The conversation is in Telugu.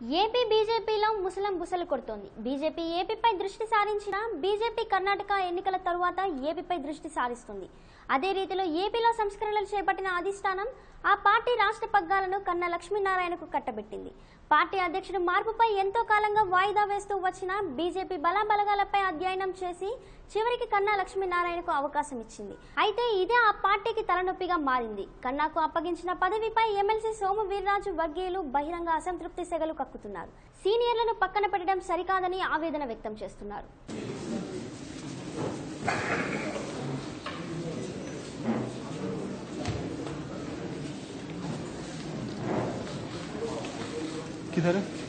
ఏపీ బీజేపీలో ముసలం బుసలు కొడుతోంది బీజేపీ ఏపీపై దృష్టి సారించిన బీజేపీ కర్ణాటక ఎన్నికల తరువాత ఏపీపై దృష్టి సారిస్తుంది అదే రీతిలో ఏపీలో సంస్కరణలు చేపట్టిన అధిష్టానం ఆ పార్టీ రాష్ట్ర పగ్గాలను కన్నా లక్ష్మీనారాయణకు కట్టబెట్టింది పార్టీ అధ్యక్షుడు మార్పుపై ఎంతో కాలంగా వాయిదా వేస్తూ వచ్చిన బీజేపీ బలాబలగాలపై అధ్యయనం చేసి చివరికి కన్నా లక్ష్మీనారాయణకు అవకాశం ఇచ్చింది అయితే ఇదే ఆ పార్టీకి తలనొప్పిగా మారింది కన్నాకు అప్పగించిన పదవిపై ఎమ్మెల్సీ సోము వీర్రాజు వర్గీయులు బహిరంగ అసంతృప్తి సెగలు కక్కుతున్నారు సీనియర్లను పక్కన పెట్టడం సరికాదని ఆవేదన వ్యక్తం చేస్తున్నారు किधर है